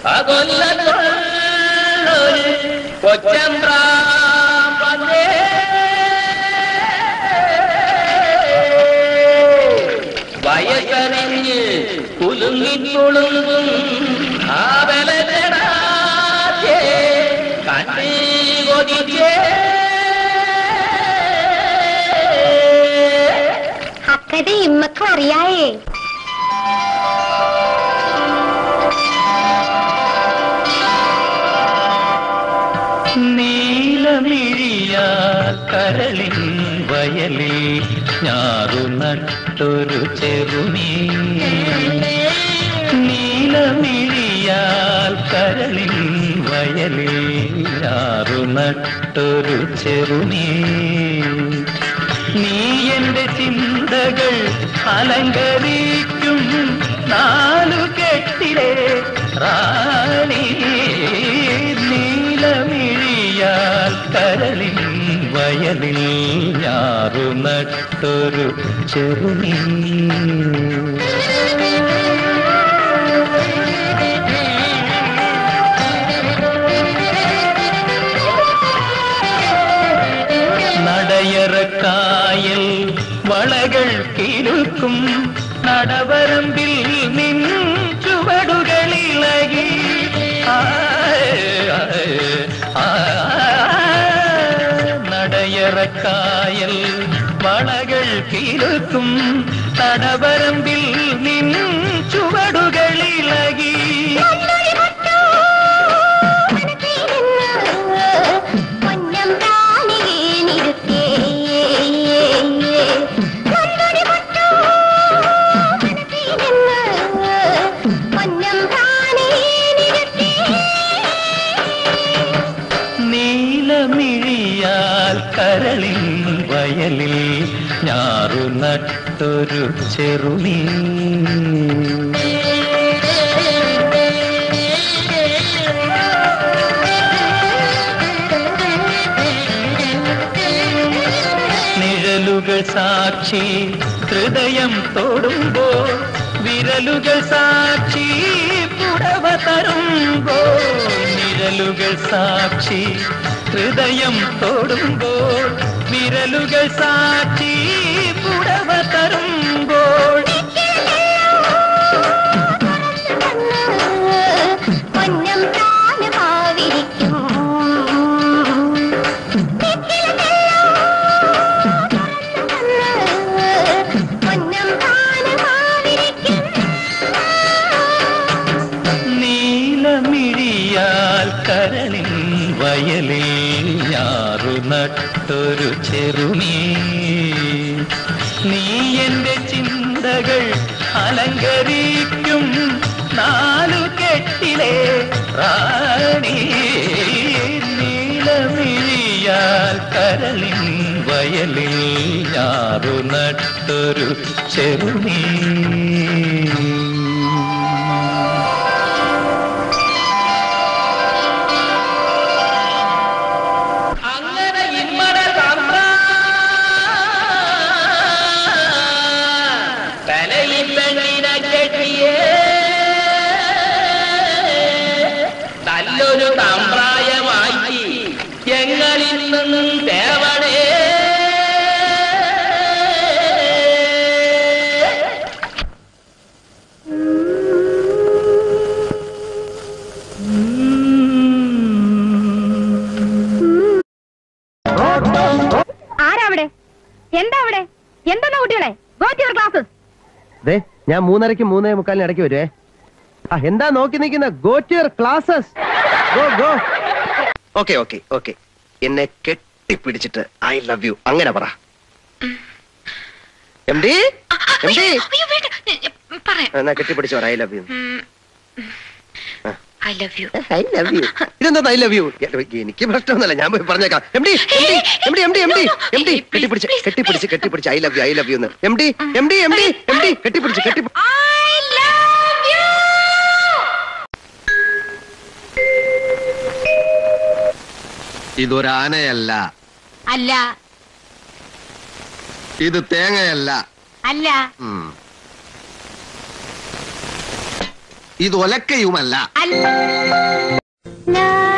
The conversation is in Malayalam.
അകൊല്ലൊരു കൊച്ചമ്പ്രാമ്പന്നേ വയസ്സറിഞ്ഞ് കുലുങ്ങിത്തുളുങ്ങും ആ ബലജടാതെ കണ്ണീ കൊതിച്ചേ അക്കത് ഇമ്മക്ക് അറിയായേ നീലമിഴിയാൽ കരളിൻ വയലിൽ ഞാറു നട്ടൊരു ചെറുമീ നീലമിഴിയാൽ കരളിൻ വയലിൽ ഞാറു നട്ടൊരു ചെറുമീ നീ എന്റെ ചിന്തകൾ അലങ്കരിക്കും നാലു കെട്ടിലെ റാണി നീലമിഴിയാൽ കരളിൻ വയലിൽ ഞാറു നട്ടൊരു ചെറുമീ നടയറക്കായൽ വളകൾ കിലുക്കും നടവരമ്പിൽ നിൻ ചുവടുകളിളകി നടയറക്കായൽ വളകൾ കിലുക്കും നടവരമ്പിൽ നിൻ ചുവടുകളിളകി പൊന്നം പ്രാണിയെ നിരുത്തേ പൊന്നം പ്രാണിയെ നിരുത്തേ നീലമിഴിയാൽ കരളിൻ വയലിൽ ഞാറു നട്ടൊരു ചെറുമീ നിഴലുകൾ സാക്ഷി ഹൃദയം തൊടുമ്പോൾ വിരലുകൾ സാക്ഷി പുടവ തരുമ്പോൾ നിഴലുകൾ സാക്ഷി ഹൃദയം തൊടുമ്പോൾ വിരലുകൾ സാക്ഷി പുടവ തരുമ്പോൾ പൊന്നം പ്രാണഭാവിരിക്കും പൊന്നം പ്രാണഭാവിരിക്കും നീലമിഴിയാൽ കരളിൻ വയലിൽ ഞാറു നട്ടൊരു ചെറുമീ നീ എന്റെ ചിന്തകൾ അലങ്കരിക്കും നാലു കെട്ടിലെ റാണി നീലമിഴിയാൽ കരളിൻ വയലിൽ ഞാറു നട്ടൊരു ചെറുമീ അങ്ങനെ ഇമ്മടെ തമ്പ്ര തലയിൽ പെണ്ണിനെ കെട്ടിയേ നല്ലൊരു തമ്പ്രായമാക്കി ഞങ്ങളിൽ നിന്നും തേവണേ ആരാ അവിടെ എന്താ അവിടെ എന്താ കുട്ടികളെ ഗോ ടു യുവർ ക്ലാസ്സസ് ദേ ഞാൻ മൂന്നരയ്ക്ക് മൂന്നേ മുക്കാലിന് ഇടയ്ക്ക് വരുവേ ആ എന്താ നോക്കി നിൽക്കുന്ന go to your classes go go okay okay okay എന്നെ കെട്ടിപ്പിടിച്ചിട്ട് ഐ ലവ് യു അങ്ങനെ പറ എം ഡി എം ഡി പറയാം എന്നാ കെട്ടിപ്പിടിച്ച് പറ I love you I love you I love you ഇതെന്താ ഐ ലവ് യു എനിക്ക് പ്രശ്നമൊന്നുമില്ല ഞാൻ പോയി പറഞ്ഞേക്കാം M D M D M D M D M D കെട്ടിപ്പിടിച്ച് കെട്ടിപ്പിടിച്ച് കെട്ടിപ്പിടിച്ച് I love you I love you എന്ന് M D M D M D M D കെട്ടിപ്പിടിച്ച് കെട്ടി ഇതൊരാനയല്ല അല്ല ഇത് തേങ്ങയല്ല അല്ല ഉം. ഇത് ഒലക്കയുമല്ല ലാ